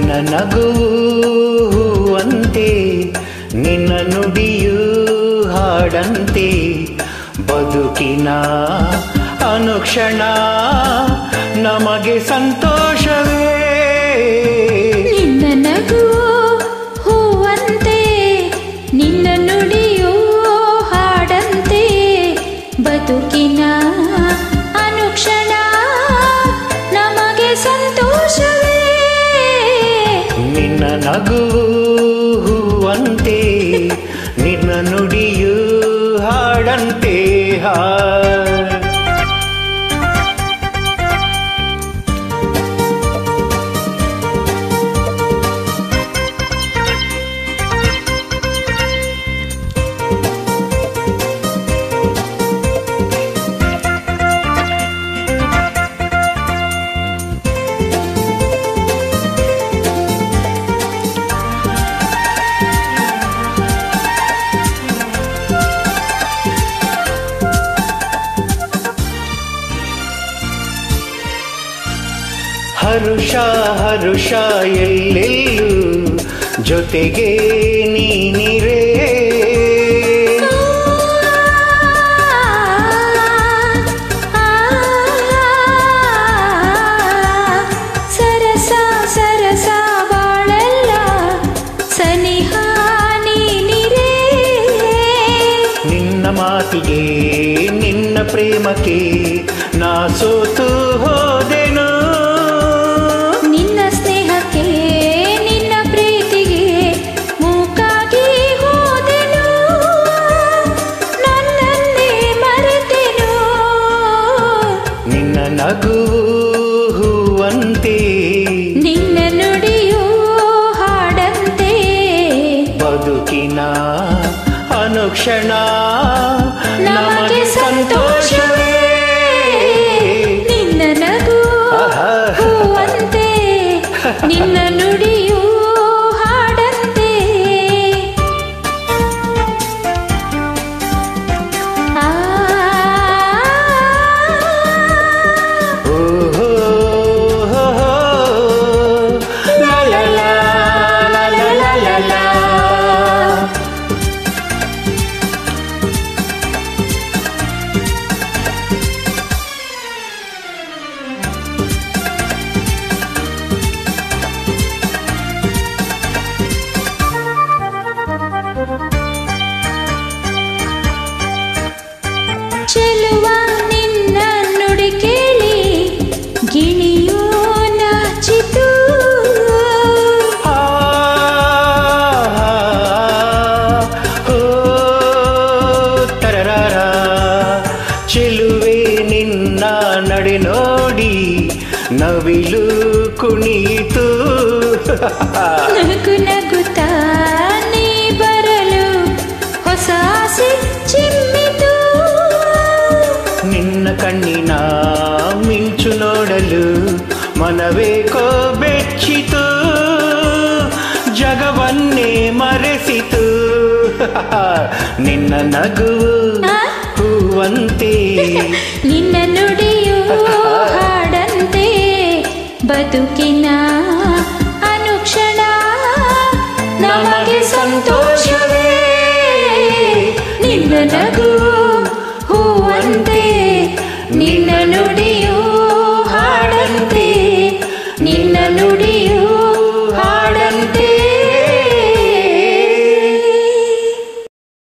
ನಿನ್ನ ನಗುವು ಹೂವಂತೆ ನಿನ್ನ ನುಡಿಯು ಹಾಡಂತೆ ಬದುಕಿನ ಅನುಕ್ಷಣ ನಮಗೆ ಸಂತೋಷವೇ ನಿನ್ನ ನಗುವು ಹೂವಂತೆ ನಿನ್ನ ನುಡಿಯು ಹಾಡಂತೆ ಬದುಕಿನ ಅನುಕ್ಷಣ ನಮಗೆ ಸಂತೋಷವೇ ನಿನ್ನ ನಗುವು ಹೂವಂತೆ ನಿನ್ನ ನುಡಿಯು ಹಾಡಂತೆ ಹಾ ಹರುಷ ಹರುಷ ಎಲ್ಲೆಲ್ಲೂ ಜೊತೆಗೆ ನೀನಿರೇ ಸರಸ ಸರಸ ಬಾಳೆಲ್ಲ ಸನಿಹ ನೀನಿರೇ ನಿನ್ನ ಮಾತಿಗೆ ನಿನ್ನ ಪ್ರೇಮಕ್ಕೆ ನಾ ಸೋತು ಹೋದೆನು ನಿನ್ನ ಸ್ನೇಹಕ್ಕೆ ನಿನ್ನ ಪ್ರೀತಿಗೆ ಮೂಕಾಗಿ ಹೋದೆನು ನನ್ನನ್ನೇ ಮರೆತೆನು ನಿನ್ನ ನಗುವು ಹೂವಂತೆ ನಿನ್ನ ನುಡಿಯು ಹಾಡಂತೆ ಬದುಕಿನ ಅನುಕ್ಷಣ ನಮಗೆ ಸಂತೋಷವೇ ನಿನ್ನ ನಗು ಆಹಾ. ಹೂವಂತೆ ನಿನ್ನ ನುಡಿಯು ಹಾಡಂತೆ ಆ ಓಹೋ ಹೋ ಹೋ. ಲಾ ಲಾ ಲಾ, ಲಾ ಲಾ ಲಾ ಲಾ ಲಾ. ಚೆಲುವ ನಿನ್ನ ನುಡಿ ಕೇಳಿ ಗಿಣಿಯೂ ನಾಚಿತು ಆ, ಹೋ, ತರರಾರ. ಚೆಲುವೆ ನಿನ್ನ ನಡೆ ನೋಡಿ ನವಿಲು ಕುಣಿಯಿತು ನಗು ನಗುತ್ತಾ ನೀ ಬರಲು ಹೊಸ ಆಸೆ ಚಿಮ್ಮಿತು ನಿನ್ನ ಕಣ್ಣಿನ ಮಿಂಚು ನೋಡಲು ಮನವೇಕೋ ಬೆಚ್ಚಿತು ಜಗವನ್ನೇ ಮರೆಸಿತು ನಿನ್ನ ನಗುವು ಆ? ಹೂವಂತೆ ನಿನ್ನ ನುಡಿಯು ಹಾಡಂತೆ ಬದುಕಿನ ಅನುಕ್ಷಣ ನಮಗೆ ಸಂತೋಷವೇ ನಿನ್ನ ನಗು ಹೂವಂತೆ